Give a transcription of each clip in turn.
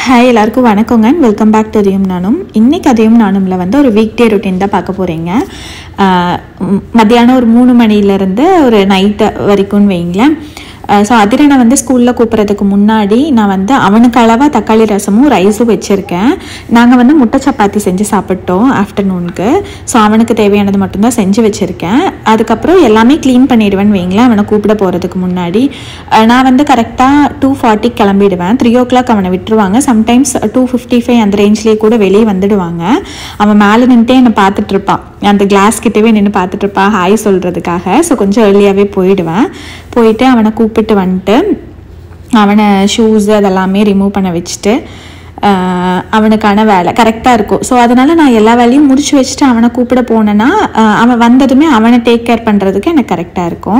Hi எல்லாருக்கும் வணக்கங்க welcome back to அதிகம் நானும் இன்னைக்கு அதிகம் நானும்ல வந்து ஒரு வீக் டே ரொட்டீன் தான் பார்க்க போகிறீங்க மத்தியானம் ஒரு மூணு மணிலேருந்து ஒரு நைட்டு வரைக்கும்னு வைங்களேன் ஸோ அதிரனை வந்து ஸ்கூலில் கூப்பிட்றதுக்கு முன்னாடி நான் வந்து அவனுக்கு அளவாக தக்காளி ரசமும் ரைஸும் வச்சுருக்கேன் நாங்கள் வந்து முட்டை சப்பாத்தி செஞ்சு சாப்பிட்டோம் ஆஃப்டர்நூனுக்கு ஸோ அவனுக்கு தேவையானது மட்டும்தான் செஞ்சு வச்சுருக்கேன் அதுக்கப்புறம் எல்லாமே க்ளீன் பண்ணிடுவேன்னு வைங்களேன் அவனை கூப்பிட போகிறதுக்கு முன்னாடி அஹ் நான் வந்து கரெக்டாக டூ ஃபார்ட்டி கிளம்பிடுவேன் த்ரீ ஓ கிளாக் அவனை விட்டுருவாங்க சம்டைம்ஸ் டூ ஃபிஃப்டி ஃபைவ் அந்த ரேஞ்ச்லேயே கூட வெளியே வந்துடுவாங்க அவன் மேலே நின்றுட்டே என்னை பார்த்துட்டு இருப்பான் அந்த கிளாஸ் கிட்டவே நின்று பார்த்துட்டு இருப்பான் ஹாய் சொல்கிறதுக்காக ஸோ கொஞ்சம் ஏர்லியாகவே போயிடுவேன் போயிட்டு அவனை கூப்பிட்டு வந்துட்டு அவனை ஷூஸு அதெல்லாமே ரிமூவ் பண்ண வச்சுட்டு ஆஹ் அவனுக்கான வேலை கரெக்டாக இருக்கும் ஸோ அதனால் நான் எல்லா வேலையும் முடிச்சு வச்சுட்டு அவனை கூப்பிட போனேன்னா ஆஹ் அவன் வந்ததுமே அவனை டேக் கேர் பண்ணுறதுக்கு எனக்கு கரெக்டாக இருக்கும்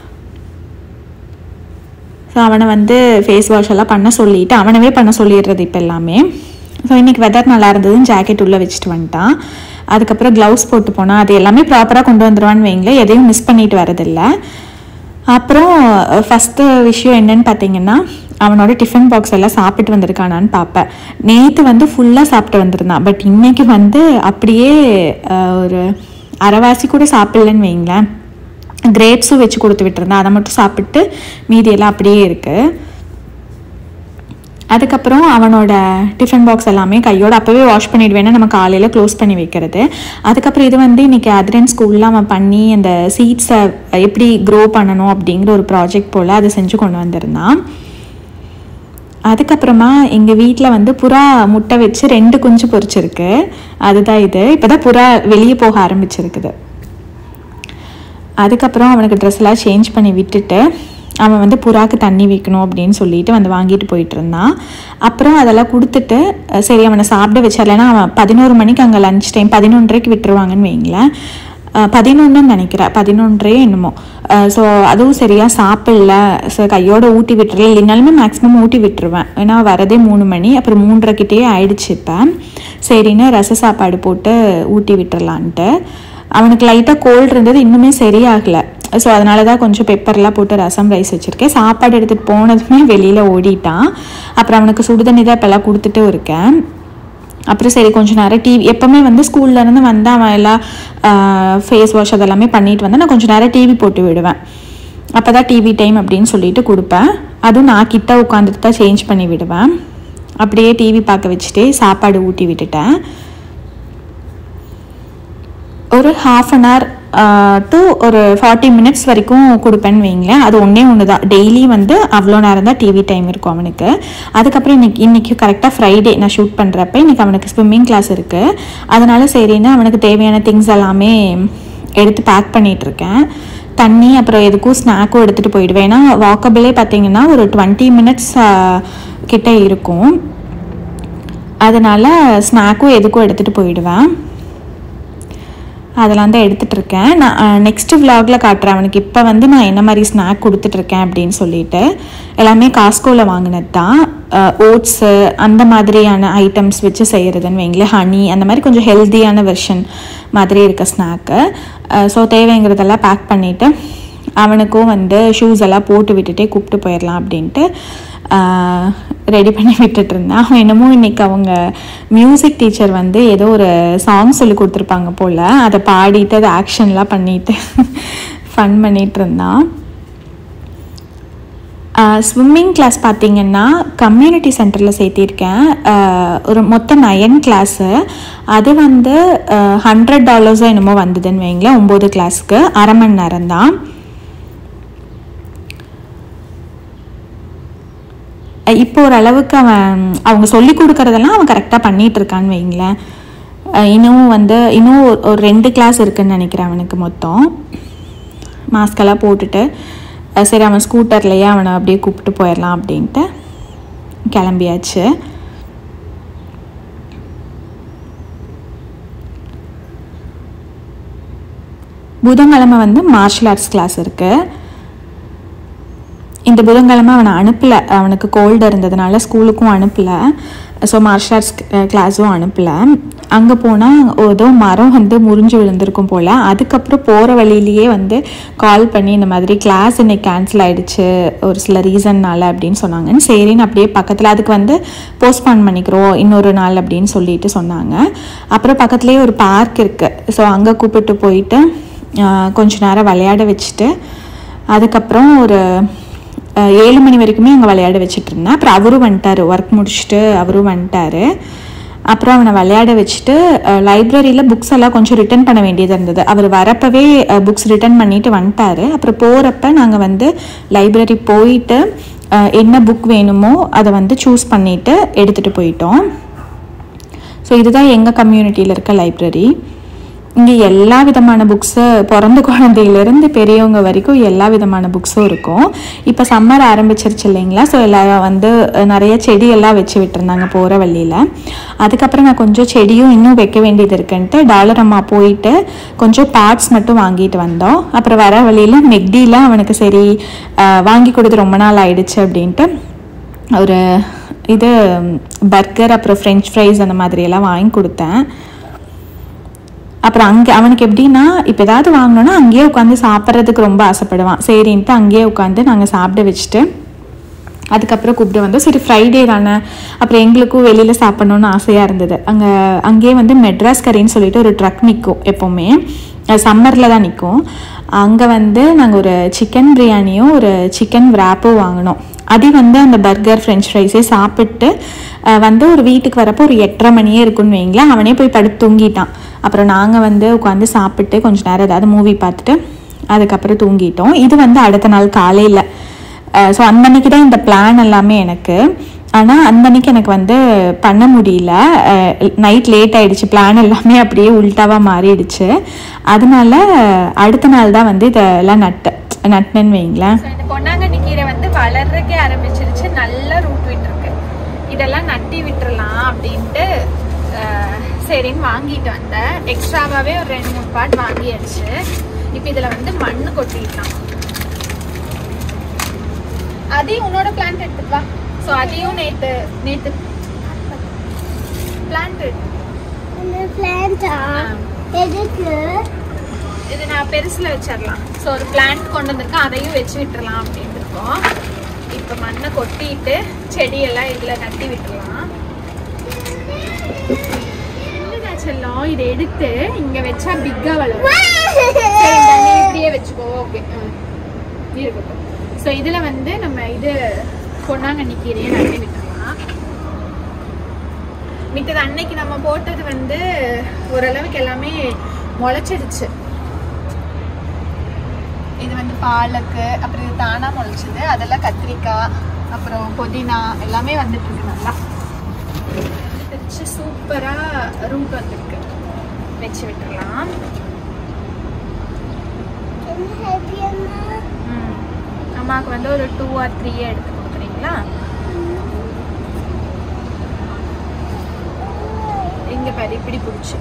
ஸோ அவனை வந்து ஃபேஸ் வாஷ் எல்லாம் பண்ண சொல்லிட்டு அவனவே பண்ண சொல்லிடுறது இப்போ எல்லாமே ஸோ இன்றைக்கி வெதர் நல்லா இருந்ததுன்னு ஜாக்கெட் உள்ளே வச்சுட்டு வந்துட்டான் அதுக்கப்புறம் க்ளவுஸ் போட்டு போனான் அது எல்லாமே ப்ராப்பராக கொண்டு வந்துடுவான்னு வைங்களேன் எதையும் மிஸ் பண்ணிட்டு வரதில்ல அப்புறம் ஃபஸ்ட்டு விஷயம் என்னன்னு பார்த்தீங்கன்னா அவனோட டிஃபன் பாக்ஸ் எல்லாம் சாப்பிட்டு வந்திருக்கானான்னு பார்ப்பேன் நேற்று வந்து ஃபுல்லாக சாப்பிட்டு வந்திருந்தான் பட் இன்னைக்கு வந்து அப்படியே அஹ், ஒரு அரைவாசி கூட சாப்பிட்லன்னு வைங்களேன் கிரேப்ஸும் வச்சு கொடுத்து விட்டுருந்தேன் அதை மட்டும் சாப்பிட்டு மீதியெல்லாம் அப்படியே இருக்குது அதுக்கப்புறம் அவனோட டிஃபன் பாக்ஸ் எல்லாமே கையோட அப்போவே வாஷ் பண்ணிடுவேன்னா நம்ம காலையில் க்ளோஸ் பண்ணி வைக்கிறது அதுக்கப்புறம் இது வந்து இன்றைக்கி அதிரன் ஸ்கூலில் அவன் பண்ணி அந்த சீட்ஸை எப்படி க்ரோ பண்ணணும் அப்படிங்கிற ஒரு ப்ராஜெக்ட் போல் அதை செஞ்சு கொண்டு வந்திருந்தான் அதுக்கப்புறமா எங்கள் வீட்டில் வந்து புறா முட்டை வச்சு ரெண்டு குஞ்சு பொரிச்சிருக்கு அதுதான் இது இப்போ தான் புறா வெளியே போக ஆரம்பிச்சிருக்குது அதுக்கப்புறம் அவனுக்கு ட்ரெஸ் எல்லாம் சேஞ்ச் பண்ணி விட்டுட்டு அவன் வந்து புறாக்கு தண்ணி வைக்கணும் அப்படின்னு சொல்லிட்டு வந்து வாங்கிட்டு போயிட்டு இருந்தான் அப்புறம் அதெல்லாம் கொடுத்துட்டு அஹ் சரி அவனை சாப்பிட வச்சிடலன்னா அவன் பதினோரு மணிக்கு அங்கே லஞ்ச் டைம் பதினொன்றரைக்கு விட்டுருவாங்கன்னு வைங்களேன் பதினொன்றுன்னு நினைக்கிறேன் பதினொன்றே என்னமோ ஸோ அதுவும் சரியாக சாப்பிடல ஸோ கையோட ஊட்டி விட்டுறல இல்லைனாலுமே மேக்ஸிமம் ஊட்டி விட்டுருவேன் ஏன்னா வரதே மூணு மணி அப்புறம் மூன்றரைக்கிட்டே ஆயிடுச்சு இப்போ சரின்னு ரச சாப்பாடு போட்டு ஊட்டி விட்டுறலான்ட்டு அவனுக்கு லைட்டாக கோல்டு இருந்தது இன்னுமே சரியாகலை ஸோ அதனால தான் கொஞ்சம் பெப்பர்லாம் போட்டு ரசம் ரைஸ் வச்சுருக்கேன் சாப்பாடு எடுத்துகிட்டு போனதுமே வெளியில் ஓடிட்டான் அப்புறம் அவனுக்கு சுடுதண்ணி தான் இப்போல்லாம் கொடுத்துட்டு இருக்கேன் அப்புறம் சரி கொஞ்சம் நேரம் டிவி எப்போவுமே வந்து ஸ்கூல்லேருந்து வந்து அவன் எல்லாம் ஃபேஸ் வாஷ் அதெல்லாமே பண்ணிட்டு வந்து நான் கொஞ்சம் நேரம் டிவி போட்டு விடுவேன் அப்போ தான் டிவி டைம் அப்படின்னு சொல்லிட்டு கொடுப்பேன் அதுவும் நான் கிட்ட உட்காந்துட்டு தான் சேஞ்ச் பண்ணி விடுவேன் அப்படியே டிவி பார்க்க வச்சுட்டே சாப்பாடு ஊட்டி விட்டுட்டேன் ஒரு ஹாஃப் அன் ஹவர் டு ஒரு ஃபார்ட்டி மினிட்ஸ் வரைக்கும் கொடுப்பேன்னு வைங்களேன் அது ஒன்றே ஒன்று தான் டெய்லி வந்து அவ்வளோ நேரம் தான் டிவி டைம் இருக்கும் அவனுக்கு அதுக்கப்புறம் இன்னைக்கு இன்றைக்கி கரெக்டாக ஃப்ரைடே நான் ஷூட் பண்ணுறப்ப இன்றைக்கி அவனுக்கு ஸ்விம்மிங் கிளாஸ் இருக்குது அதனால சரின்னு அவனுக்கு தேவையான திங்ஸ் எல்லாமே எடுத்து பேக் பண்ணிகிட்ருக்கேன் தண்ணி அப்புறம் எதுக்கும் ஸ்நாக்கும் எடுத்துகிட்டு போயிடுவேன் ஏன்னா வாக்கபிளே பார்த்தீங்கன்னா ஒரு டுவெண்ட்டி மினிட்ஸ் கிட்ட இருக்கும் அதனால் ஸ்நாக்கும் எதுக்கும் எடுத்துகிட்டு போயிடுவேன் அதெல்லாம் தான் எடுத்துகிட்டு இருக்கேன் நான் நெக்ஸ்ட்டு விலாகில் காட்டுறேன் அவனுக்கு இப்போ வந்து நான் என்ன மாதிரி ஸ்நாக் கொடுத்துட்ருக்கேன் அப்படின்னு சொல்லிட்டு எல்லாமே காஸ்கோவில் வாங்கினது தான் ஓட்ஸு அந்த மாதிரியான ஐட்டம்ஸ் வச்சு செய்கிறதுன்னு வைங்களேன் ஹனி அந்த மாதிரி கொஞ்சம் ஹெல்த்தியான வெர்ஷன் மாதிரி இருக்க ஸ்நாக்கு ஸோ தேவைங்கிறதெல்லாம் பேக் பண்ணிவிட்டு அவனுக்கும் வந்து ஷூஸ் எல்லாம் போட்டு விட்டுட்டே கூப்பிட்டு போயிடலாம் அப்படின்ட்டு ரெடி பண்ணி விட்டுட்டு இருந்தேன் அவன் என்னமோ இன்னைக்கு அவங்க மியூசிக் டீச்சர் வந்து ஏதோ ஒரு சாங் சொல்லி கொடுத்துருப்பாங்க போல் அதை பாடிட்டு அதை ஆக்ஷன்லாம் பண்ணிட்டு ஃபன் பண்ணிட்டு இருந்தான் ஸ்விம்மிங் கிளாஸ் பார்த்தீங்கன்னா கம்யூனிட்டி சென்டரில் சேர்த்திருக்கேன் ஆஹ் ஒரு மொத்தம் நயன் கிளாஸு அது வந்து ஹண்ட்ரட் டாலர்ஸோ என்னமோ வந்ததுன்னு வைங்களேன் ஒம்பது கிளாஸ்க்கு அரை மணி நேரம் தான் இப்போ ஓரளவுக்கு அவன் அவங்க சொல்லி கொடுக்கறதெல்லாம் அவன் கரெக்டாக பண்ணிட்டு இருக்கான்னு வைங்களேன் அஹ் இன்னும் வந்து இன்னும் ஒரு- ஒரு ரெண்டு கிளாஸ் இருக்குன்னு நினைக்கிறேன் அவனுக்கு மொத்தம் மாஸ்கெல்லாம் போட்டுட்டு அஹ் சரி அவன் ஸ்கூட்டர்லேயே அவனை அப்படியே கூப்பிட்டு போயிடலாம் அப்படின்ட்டு கிளம்பியாச்சு புதன்கிழமை வந்து மார்ஷல் ஆர்ட்ஸ் கிளாஸ் இருக்குது இந்த புதன்கிழமை அவனை அனுப்பலை அவனுக்கு கோல்டு இருந்ததுனால ஸ்கூலுக்கும் அனுப்பலை ஸோ மார்ஷல் ஆர்ட்ஸ் கிளாஸும் அனுப்பல அங்கே போனால் ஏதோ மரம் வந்து முறிஞ்சு விழுந்திருக்கும் போல் அதுக்கப்புறம் போகிற வழியிலேயே வந்து கால் பண்ணி இந்த மாதிரி கிளாஸ் இன்னைக்கு கேன்சல் ஆயிடுச்சு ஒரு சில ரீசன்னால அப்படின்னு சொன்னாங்க சரின்னு அப்படியே பக்கத்தில் அதுக்கு வந்து போஸ்ட்பான் பண்ணிக்கிறோம் இன்னொரு நாள் அப்படின்னு சொல்லிட்டு சொன்னாங்க அப்புறம் பக்கத்துலேயே ஒரு பார்க் இருக்குது ஸோ அங்கே கூப்பிட்டு போயிட்டு ஆஹ், கொஞ்ச நேரம் விளையாட வச்சுட்டு அதுக்கப்புறம் ஒரு அஹ், ஏழு மணி வரைக்குமே அங்கே விளையாட வச்சுட்டு இருந்தேன் அப்புறம் அவரும் வந்துட்டார் ஒர்க் முடிச்சுட்டு அவரும் வந்துட்டார் அப்புறம் அவனை விளையாட வச்சுட்டு லைப்ரரியில் புக்ஸ் எல்லாம் கொஞ்சம் ரிட்டர்ன் பண்ண வேண்டியது இருந்தது அவர் வரப்பவே புக்ஸ் ரிட்டர்ன் பண்ணிட்டு வந்துட்டாரு அப்புறம் போகிறப்ப நாங்கள் வந்து லைப்ரரி போயிட்டு அஹ், என்ன புக் வேணுமோ அதை வந்து சூஸ் பண்ணிட்டு எடுத்துகிட்டு போயிட்டோம் ஸோ இதுதான் எங்கள் கம்யூனிட்டியில் இருக்க லைப்ரரி இங்கே எல்லா விதமான புக்ஸு பிறந்த குழந்தையிலேருந்து பெரியவங்க வரைக்கும் எல்லா விதமான புக்ஸும் இருக்கும் இப்போ சம்மர் ஆரம்பிச்சிருச்சு இல்லைங்களா ஸோ எல்லாரும் வந்து அஹ், நிறைய செடியெல்லாம் வச்சு விட்டுருந்தாங்க போகிற வழியில் அதுக்கப்புறம் நான் கொஞ்சம் செடியும் இன்னும் வைக்க வேண்டியது இருக்குன்ட்டு டாலர் அம்மா போயிட்டு கொஞ்சம் பார்ட்ஸ் மட்டும் வாங்கிட்டு வந்தோம் அப்புறம் வர வழியில் மெக்டியில் அவனுக்கு சரி அஹ், வாங்கி கொடுத்து ரொம்ப நாள் ஆயிடுச்சு அப்படின்ட்டு ஒரு இது பர்கர் அப்புறம் ஃப்ரெஞ்ச் ஃப்ரைஸ் அந்த மாதிரி எல்லாம் வாங்கி கொடுத்தேன் அப்புறம் அங்கே அவனுக்கு எப்படின்னா இப்போ ஏதாவது வாங்கினோன்னா அங்கேயே உட்காந்து சாப்பிட்றதுக்கு ரொம்ப ஆசைப்படுவான் சரின்ட்டு அங்கேயே உட்காந்து நாங்கள் சாப்பிட வச்சுட்டு அதுக்கப்புறம் கூப்பிட்டு வந்தோம் சரி ஃப்ரைடே தானே அப்புறம் எங்களுக்கும் வெளியில் சாப்பிடணுன்னு ஆசையாக இருந்தது அங்கே அங்கேயே வந்து மெட்ராஸ் கறின்னு சொல்லிட்டு ஒரு ட்ரக் நிற்கும் எப்போவுமே சம்மரில் தான் நிற்கும் அங்கே வந்து நாங்கள் ஒரு சிக்கன் பிரியாணியும் ஒரு சிக்கன் wrap-உம் வாங்கினோம் அது வந்து அந்த பர்கர் ஃப்ரெஞ்ச் ஃப்ரைஸே சாப்பிட்டு அஹ், வந்து ஒரு வீட்டுக்கு வரப்போ ஒரு எட்டரை மணியே இருக்குன்னு வைங்களேன் அவனே போய் படுத்து தூங்கிட்டான் அப்புறம் நாங்கள் வந்து உட்காந்து சாப்பிட்டு கொஞ்ச நேரம் ஏதாவது மூவி பார்த்துட்டு அதுக்கப்புறம் தூங்கிட்டோம் இது வந்து அடுத்த நாள் காலையில் ஸோ அந்த அன்னைக்கு தான் இந்த பிளான் எல்லாமே எனக்கு ஆனால் அந்த அன்னைக்கு எனக்கு வந்து பண்ண முடியல நைட் லேட் ஆயிடுச்சு பிளான் எல்லாமே அப்படியே உல்ட்டாவாக மாறிடுச்சு அதனால அடுத்த நாள் தான் வந்து இதெல்லாம் நட்டு நட்டுன்னு வைங்களேன் So, இந்த பொன்னாங்கண்ணி கீரை வந்து வளர்றதுக்கே ஆரம்பிச்சிருச்சு நல்ல ரூட் விட்டுருக்கு இதெல்லாம் நட்டி விட்டுறலாம் அப்படின்ட்டு அஹ், சரின்னு வாங்கிட்டு வந்தேன் எக்ஸ்ட்ராவாவே ஒரு ரெண்டு மூணு பாட் வாங்கியாச்சு இப்போ இதுல வந்து மண்ணு கொட்டிடலாம் அதையும் உன்னோட பிளான்ட் எடுத்துட்டு வா ஸோ அதையும் நேத்து நேத்து பிளான்ட் இந்த பிளான்டா எதுக்கு இது நான் பெருசுல வச்சிடலாம் ஸோ ஒரு பிளான்ட் கொண்டு வந்திருக்கேன் அதையும் வச்சு விட்டுறலாம் அப்படின்னு இருக்கோம் இப்போ மண்ணை கொட்டிட்டு செடியெல்லாம் இதில் நட்டி விட்டுறலாம் இல்லடா செல்லம் இதை எடுத்து இங்க வச்சா பிக்கா வளரும் சரி, இந்தா நீ இப்படியே வச்சுக்கோ ஓகே இருக்கட்டும் ஸோ இதுல வந்து நம்ம இது பொன்னாங்கண்ணி கீரையை நட்டி விட்டுறலாம் மித்தது அன்னைக்கு நம்ம போட்டது வந்து ஓரளவுக்கு எல்லாமே முளைச்சிடுச்சு இது வந்து பாலக்கு அப்புறம் இது தானா முளைச்சது அதெல்லாம் கத்திரிக்காய் அப்புறம் புதினா எல்லாமே வந்துட்டு இருக்கு நல்லா வச்சு சூப்பரா ரூட் வந்திருக்கு வச்சு விட்டுறலாம் ம். அம்மாவுக்கு வந்து ஒரு டூ ஆர் த்ரீ எடுத்து கொடுக்குறீங்களா இங்க பாரு இப்படி பிடிச்சி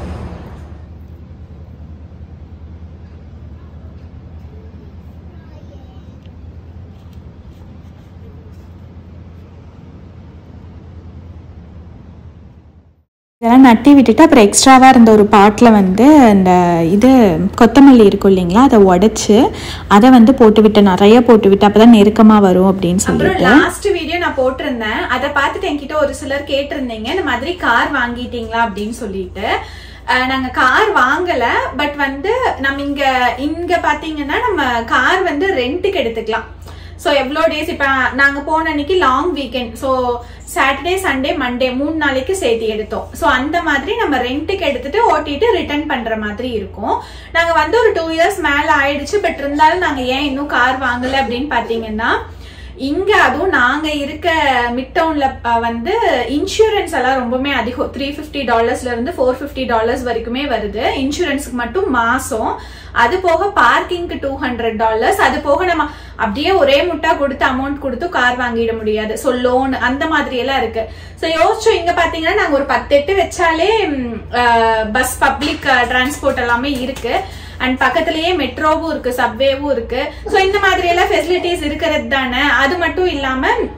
இதெல்லாம் நட்டி விட்டுட்டு அப்புறம் எக்ஸ்ட்ராவாக இருந்த ஒரு பாட்டில் வந்து இந்த இது கொத்தமல்லி இருக்கும் இல்லைங்களா அதை உடைச்சு அதை வந்து போட்டு விட்டு நிறைய போட்டு விட்டு அப்போ தான் நெருக்கமாக வரும் அப்படின்னு அப்புறம் சொல்லிட்டு லாஸ்ட் வீடியோ நான் போட்டிருந்தேன் அதை பார்த்துட்டு என்கிட்ட ஒரு சிலர் கேட்டிருந்தீங்க இந்த மாதிரி கார் வாங்கிட்டீங்களா அப்படின்னு சொல்லிட்டு அஹ் நாங்க கார் வாங்கல பட் வந்து நம்ம இங்க இங்க பாத்தீங்கன்னா நம்ம கார் வந்து ரெண்ட்டுக்கு எடுத்துக்கலாம் ஸோ எவ்வளோ டேஸ் இப்போ நாங்கள் போன அன்னைக்கு long weekend so Saturday Sunday Monday மூணு நாளைக்கு சேர்த்து எடுத்தோம் ஸோ அந்த மாதிரி நம்ம ரெண்ட்டுக்கு எடுத்துட்டு ஓட்டிட்டு ரிட்டர்ன் பண்ற மாதிரி இருக்கும் நாங்கள் வந்து ஒரு டூ இயர்ஸ் மேலே ஆயிடுச்சு பட் இருந்தாலும் நாங்கள் ஏன் இன்னும் கார் வாங்கலை அப்படின்னு பார்த்தீங்கன்னா இங்க அதுவும் நாங்க இருக்க மிட் டவுன்ல வந்து இன்சூரன்ஸ் எல்லாம் ரொம்பவுமே அதிகம் த்ரீ ஃபிஃப்டி டாலர்ஸ்ல இருந்து ஃபோர் ஃபிஃப்டி டாலர்ஸ் வரைக்குமே வருது இன்சூரன்ஸ்க்கு மட்டும் மாசம் அது போக பார்க்கிங்க்கு டூ ஹண்ட்ரட் டாலர்ஸ் அது போக நம்ம அப்படியே ஒரே முட்டா கொடுத்து அமௌண்ட் கொடுத்து கார் வாங்கிட முடியாது ஸோ லோன் அந்த மாதிரி எல்லாம் இருக்கு ஸோ யோசிச்சோம் இங்க பாத்தீங்கன்னா நாங்க ஒரு பத்து எட்டு வச்சாலே பஸ் பப்ளிக் டிரான்ஸ்போர்ட் எல்லாமே இருக்கு அண்ட் பக்கத்துலயே மெட்ரோவும் இருக்கு சப்வேவும் இருக்கு ஸோ இந்த மாதிரி எல்லாம் ஃபெசிலிட்டிஸ் இருக்கிறது தானே அது மட்டும் இல்லாம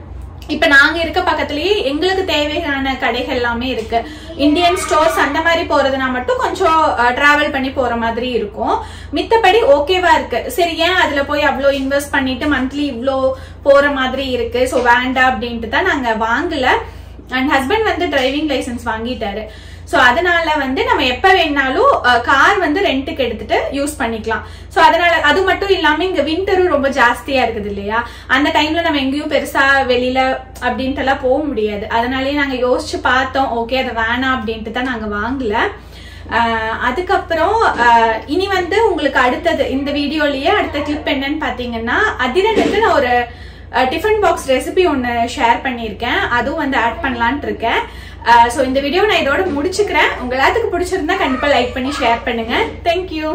இப்ப நாங்க இருக்க பக்கத்துலயே எங்களுக்கு தேவையான கடைகள் எல்லாமே இருக்கு இந்தியன் ஸ்டோர்ஸ் அந்த மாதிரி போறதுனா மட்டும் கொஞ்சம் டிராவல் பண்ணி போற மாதிரி இருக்கும் மித்தபடி ஓகேவா இருக்கு சரி ஏன் அதுல போய் அவ்வளோ இன்வெஸ்ட் பண்ணிட்டு மந்த்லி இவ்வளோ போற மாதிரி இருக்கு ஸோ வேண்டாம் அப்படின்ட்டு தான் நாங்க வாங்கல அண்ட் ஹஸ்பண்ட் வந்து டிரைவிங் லைசென்ஸ் வாங்கிட்டாரு ஸோ அதனால வந்து நம்ம எப்ப வேணாலும் கார் வந்து ரெண்ட்டுக்கு எடுத்துட்டு யூஸ் பண்ணிக்கலாம் ஸோ அதனால அது மட்டும் இல்லாம இங்க விண்டரும் ரொம்ப ஜாஸ்தியா இருக்குது இல்லையா அந்த டைம்ல நம்ம எங்கேயும் பெருசா வெளியில அப்படின்ட்டு எல்லாம் போக முடியாது அதனாலயே நாங்க யோசிச்சு பார்த்தோம் ஓகே அது வேணாம் அப்படின்ட்டு தான் நாங்க வாங்கல ஆஹ் அதுக்கப்புறம் ஆஹ் இனி வந்து உங்களுக்கு அடுத்தது இந்த வீடியோலயே அடுத்த கிளிப் என்னன்னு பாத்தீங்கன்னா அதிரனுக்கு நான் ஒரு டிஃபன் பாக்ஸ் ரெசிபி ஒன்று ஷேர் பண்ணியிருக்கேன் அதுவும் வந்து ஆட் பண்ணலான்ட்டு இருக்கேன் ஸோ இந்த வீடியோ நான் இதோட முடிச்சுக்கிறேன் உங்க எல்லாத்துக்கு பிடிச்சிருந்தா கண்டிப்பா லைக் பண்ணி ஷேர் பண்ணுங்க தேங்க்யூ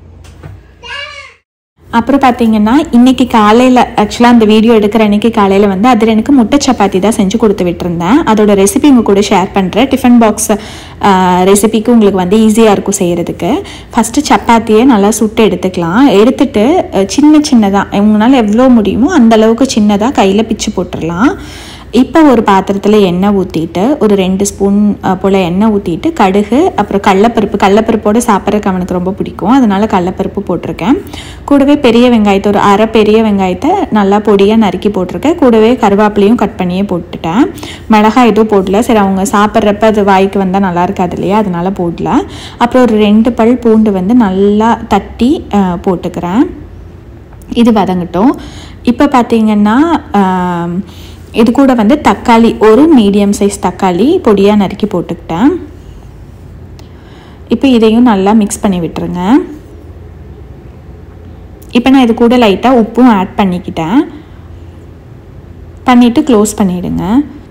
அப்புறம் பார்த்தீங்கன்னா இன்னைக்கு காலையில் ஆக்சுவலாக அந்த வீடியோ எடுக்கிற அன்னைக்கு காலையில் வந்து அதில் எனக்கு முட்டை சப்பாத்தி தான் செஞ்சு கொடுத்து விட்டுருந்தேன் அதோட ரெசிபி உங்க கூட ஷேர் பண்ணுறேன் டிஃபன் பாக்ஸ் ரெசிபிக்கு உங்களுக்கு வந்து ஈஸியாக இருக்கும் செய்கிறதுக்கு ஃபஸ்ட்டு சப்பாத்தியை நல்லா சுட்டு எடுத்துக்கலாம் எடுத்துட்டு அஹ், சின்ன சின்னதாக உங்களால் எவ்வளோ முடியுமோ அந்த அளவுக்கு சின்னதாக கையில் பிச்சு போட்டுடலாம் இப்போ ஒரு பாத்திரத்தில் எண்ணெய் ஊற்றிட்டு ஒரு ரெண்டு ஸ்பூன் போல் எண்ணெய் ஊற்றிட்டு கடுகு அப்புறம் கடலப்பருப்பு கடலப்பருப்போடு சாப்பிட்றதுக்கு அவனுக்கு ரொம்ப பிடிக்கும் அதனால கடலப்பருப்பு போட்டிருக்கேன் கூடவே பெரிய வெங்காயத்தை ஒரு அரை பெரிய வெங்காயத்தை நல்லா பொடியாக நறுக்கி போட்டிருக்கேன் கூடவே கருவேப்பிலையும் கட் பண்ணியே போட்டுட்டேன் மிளகாய் எதுவும் போடல சரி அவங்க சாப்பிட்றப்ப அது வாய்க்கு வந்தால் நல்லா இருக்காது இல்லையா அதனால போடல அப்புறம் ஒரு ரெண்டு பல் பூண்டு வந்து நல்லா தட்டி அஹ், போட்டுக்கிறேன் இது வதங்கட்டும் இப்போ பார்த்தீங்கன்னா ஆம், இது கூட வந்து தக்காளி ஒரு மீடியம் சைஸ் தக்காளி பொடியாக நறுக்கி போட்டுக்கிட்டேன் இப்போ இதையும் நல்லா மிக்ஸ் பண்ணி விட்டுருங்க இப்போ நான் இது கூட லைட்டாக உப்பும் ஆட் பண்ணிக்கிட்டேன் பண்ணிவிட்டு க்ளோஸ் பண்ணிவிடுங்க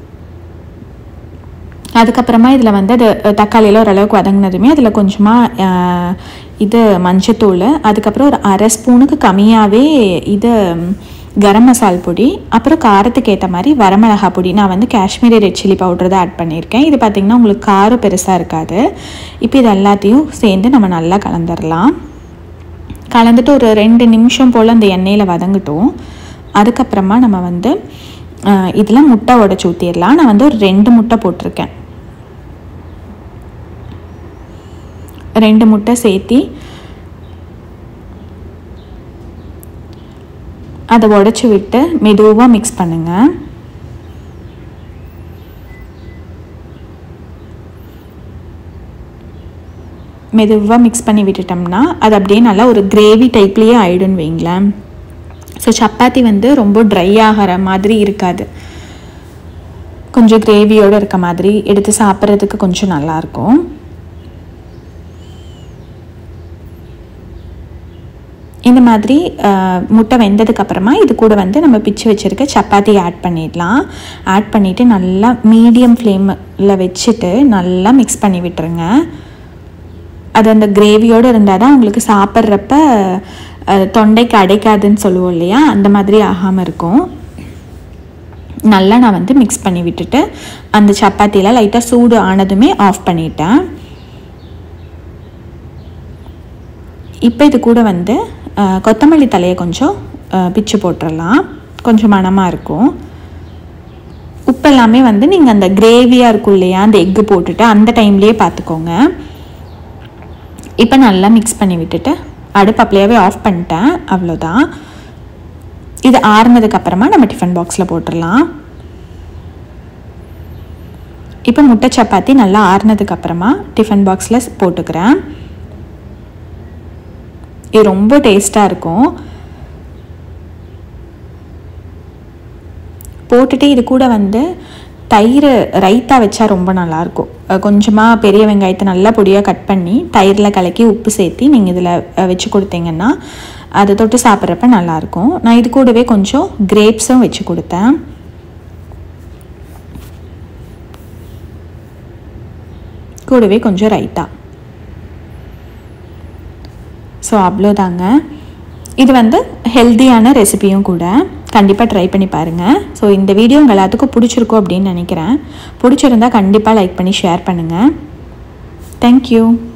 அதுக்கப்புறமா இதில் வந்து அது அஹ், தக்காளியெல்லாம் ஓரளவுக்கு வதங்கினதுமே அதில் கொஞ்சமாக இது மஞ்சத்தூள் அதுக்கப்புறம் ஒரு அரை ஸ்பூனுக்கு கம்மியாகவே இது ம், கரம் மசால் பொடி அப்புறம் காரத்துக்கு ஏற்ற மாதிரி வரமிளகா பொடி நான் வந்து காஷ்மீரி ரெட் சில்லி பவுடர் தான் ஆட் பண்ணியிருக்கேன் இது பார்த்திங்கன்னா உங்களுக்கு காரம் பெருசாக இருக்காது இப்போ இது எல்லாத்தையும் சேர்ந்து நம்ம நல்லா கலந்துடலாம் கலந்துட்டு ஒரு ரெண்டு நிமிஷம் போல் அந்த எண்ணெயில் வதங்கட்டும் அதுக்கப்புறமா நம்ம வந்து இதில் முட்டை உடச்சி ஊற்றிடலாம் நான் வந்து ஒரு ரெண்டு முட்டை போட்டிருக்கேன் ரெண்டு முட்டை சேர்த்தி அதை உடச்சி விட்டு மெதுவாக மிக்ஸ் பண்ணுங்கள் மெதுவாக மிக்ஸ் பண்ணி விட்டுட்டோம்னா அது அப்படியே நல்லா ஒரு கிரேவி டைப்லேயே ஆயிடும்னு வைங்களேன் ஸோ சப்பாத்தி வந்து ரொம்ப ட்ரை ஆகிற மாதிரி இருக்காது கொஞ்சம் கிரேவியோடு இருக்க மாதிரி எடுத்து சாப்பிட்றதுக்கு கொஞ்சம் நல்லாயிருக்கும் இந்த மாதிரி அஹ், முட்டை வெந்ததுக்கு அப்புறமா இது கூட வந்து நம்ம பிச்சு வச்சுருக்க சப்பாத்தி ஆட் பண்ணிடலாம் ஆட் பண்ணிவிட்டு நல்லா மீடியம் ஃப்ளேமில் வச்சுட்டு நல்லா மிக்ஸ் பண்ணி விட்டுருங்க அது அந்த கிரேவியோடு இருந்தால் தான் உங்களுக்கு சாப்பிட்றப்ப அஹ், தொண்டைக்கு அடைக்காதுன்னு சொல்லுவோம் இல்லையா அந்த மாதிரி ஆகாமல் இருக்கும் நல்லா நான் வந்து மிக்ஸ் பண்ணி விட்டுட்டு அந்த சப்பாத்தியில் லைட்டாக சூடு ஆனதுமே ஆஃப் பண்ணிட்டேன் இப்போ இது கூட வந்து அஹ், கொத்தமல்லி தலையை கொஞ்சம் அஹ், பிச்சு போட்டுடலாம் கொஞ்சம் மணமாக இருக்கும் உப்பு எல்லாமே வந்து நீங்கள் அந்த கிரேவியாக இருக்கும் இல்லையா அந்த எக்கு போட்டுட்டு அந்த டைம்லேயே பார்த்துக்கோங்க இப்போ நல்லா மிக்ஸ் பண்ணி விட்டுட்டு அடுப்பு அப்படியே ஆஃப் பண்ணிட்டேன் அவ்வளோதான் இது ஆறுனதுக்கு அப்புறமா நம்ம டிஃபன் பாக்ஸில் போட்டுடலாம் இப்போ முட்டை சப்பாத்தி நல்லா ஆறுனதுக்கு அப்புறமா டிஃபன் பாக்ஸில் போட்டுக்கிறேன் இது ரொம்ப டேஸ்ட்டாக இருக்கும் போட்டுட்டு இது கூட வந்து தயிர் ரைத்தா வச்சா ரொம்ப நல்லாயிருக்கும் கொஞ்சமாக பெரிய வெங்காயத்தை நல்லா பொடியாக கட் பண்ணி தயிரில் கலக்கி உப்பு சேர்த்தி நீங்கள் இதில் வச்சு கொடுத்தீங்கன்னா அதை தொட்டு சாப்பிட்றப்ப நல்லாயிருக்கும் நான் இது கூடவே கொஞ்சம் கிரேப்ஸும் வச்சு கொடுத்தேன் கூடவே கொஞ்சம் ரைத்தா ஸோ அவ்வளோதாங்க இது வந்து ஹெல்த்தியான ரெசிபியும் கூட கண்டிப்பாக ட்ரை பண்ணி பாருங்கள் ஸோ இந்த வீடியோ உங்கள் எல்லாத்துக்கும் பிடிச்சிருக்கும் அப்படின்னு நினைக்கிறேன் பிடிச்சிருந்தா கண்டிப்பாக லைக் பண்ணி ஷேர் பண்ணுங்கள் தேங்க்யூ